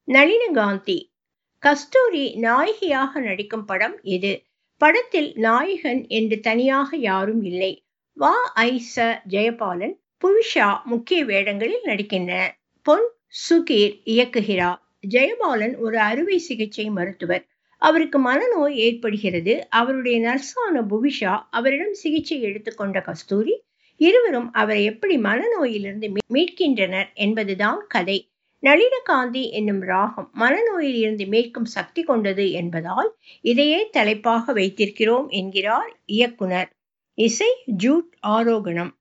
நளினகாந்தி கஸ்தூரி நாயகியாக நடிக்கும் படம் இது படத்தில் நாயகன் என்று தனியாக யாரும் இல்லை வா ஐ ச ஜெயபாலன் புவிஷா முக்கிய வேடங்களில் நடிக்கின்றனர் பொன் சுகீர் இயக்குகிறார் ஜெயபாலன் ஒரு அறுவை சிகிச்சை மருத்துவர் அவருக்கு மனநோய் ஏற்படுகிறது அவருடைய நர்ஸான புவிஷா அவரிடம் சிகிச்சை எடுத்துக்கொண்ட கஸ்தூரி இருவரும் அவரை எப்படி மனநோயிலிருந்து மீட்கின்றனர் என்பதுதான் கதை நளினகாந்தி என்னும் ராகம் மனநோயில் இருந்து மீட்கும் சக்தி கொண்டது என்பதால் இதையே தலைப்பாக வைத்திருக்கிறோம் என்கிறார் இயக்குனர் இசை ஜூட் ஆரோகணம்